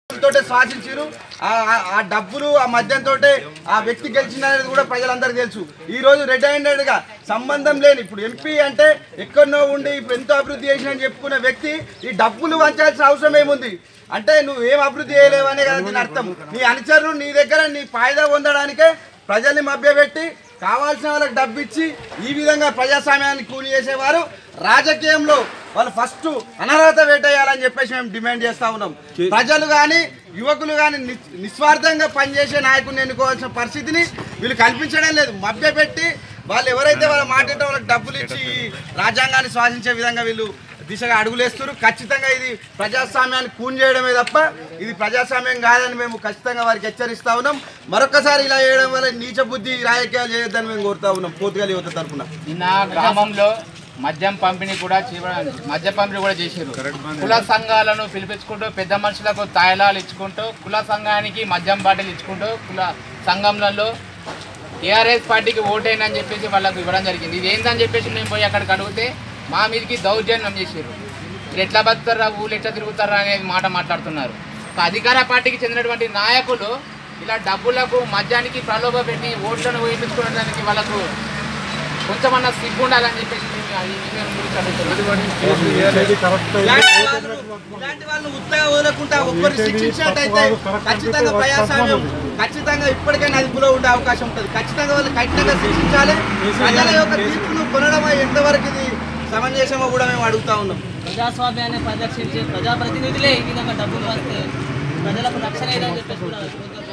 తోటే శ్వాసించారు ఆ డబ్బులు ఆ మద్యంతో ఆ వ్యక్తి గెలిచిందనేది కూడా ప్రజలందరికీ తెలుసు ఈ రోజు రెడ్ హ్యాండెడ్ గా సంబంధం లేని ఇప్పుడు ఎంపీ అంటే ఎక్కడనో ఉండి ఇప్పుడు ఎంతో అభివృద్ధి చేసినని చెప్పుకునే వ్యక్తి ఈ డబ్బులు వంచాల్సిన అవసరం ఏముంది అంటే నువ్వు ఏం అభివృద్ధి చేయలేవనే కదా దీని అర్థం నీ అనుచరులు నీ దగ్గర నీ ఫాయిదా పొందడానికే ప్రజల్ని మభ్యపెట్టి కావాల్సిన వాళ్ళకి డబ్బు ఇచ్చి ఈ విధంగా ప్రజాస్వామ్యాన్ని కూలి చేసేవారు రాజకీయంలో వాళ్ళు ఫస్ట్ అనర్హత వేటేయాలని చెప్పేసి మేము డిమాండ్ చేస్తా ఉన్నాం ప్రజలు కానీ యువకులు కానీ నిస్వార్థంగా పనిచేసే నాయకుడిని ఎన్నుకోవాల్సిన పరిస్థితిని వీళ్ళు కల్పించడం లేదు మభ్యపెట్టి వాళ్ళు ఎవరైతే వాళ్ళ మాట వాళ్ళకి డబ్బులు ఇచ్చి ఈ రాజ్యాంగాన్ని శ్వాసించే విధంగా వీళ్ళు దిశగా అడుగులేస్తారు ఖచ్చితంగా ఇది ప్రజాస్వామ్యాన్ని కూన్ చేయడమే తప్ప ఇది ప్రజాస్వామ్యం కాదని మేము ఖచ్చితంగా వారికి హెచ్చరిస్తా ఉన్నాం మరొకసారి ఇలా చేయడం వల్ల నీచ బుద్ధి రాజకీయాలు చేయొద్దని మేము కోరుతా ఉన్నాం పోతుగలి యువత తరఫున నిన్న గ్రామంలో మద్యం పంపిణీ కూడా చేయడం మద్య పంపిణీ కూడా చేసారు కుల సంఘాలను పిలిపించుకుంటూ పెద్ద మనుషులకు తాయిలాలు ఇచ్చుకుంటూ కుల సంఘానికి మద్యం బాటిల్ ఇచ్చుకుంటూ కుల సంఘంలలో టీఆర్ఎస్ పార్టీకి ఓటేనని చెప్పేసి వాళ్ళకు ఇవ్వడం జరిగింది ఇది ఏందని చెప్పేసి మేము పోయి అక్కడికి అడిగితే మా మీదకి దౌర్జన్యం చేసారు మీరు ఎట్లా బతుకుతారా ఊళ్ళు ఎట్లా తిరుగుతారా అనేది మాట మాట్లాడుతున్నారు ఒక అధికార పార్టీకి చెందినటువంటి నాయకులు ఇలా డబ్బులకు మద్యానికి ప్రలోభ పెట్టి ఓట్లను వేయించుకోవడానికి వాళ్ళకు కొంచెమన్నా సిగ్గు ఉండాలని చెప్పేసి మేము ఈ విషయం గురించి అడుగుతున్నాం ఇలాంటి వాళ్ళు- ఇలాంటి వాళ్ళని ఉత్తగా వదలకుండా ఒక్కరు శిక్షించినట్టయితే ఖచ్చితంగా ప్రజాస్వామ్యం ఖచ్చితంగా ఇప్పటికైనా అదుపులో ఉండే అవకాశం ఉంటుంది ఖచ్చితంగా వాళ్ళు కఠినంగా శిక్షించాలి ప్రజల యొక్క తీర్పును కొనడం ఎంతవరకు ఇది సమంజసమో కూడా మేము అడుగుతా ఉన్నాం ప్రజాస్వామ్యాన్ని పరిరక్షించే ప్రజాప్రతినిధులే ఈ విధంగా డబ్బులు వస్తే ప్రజలకు రక్షణ ఏదని చెప్పేసి కూడా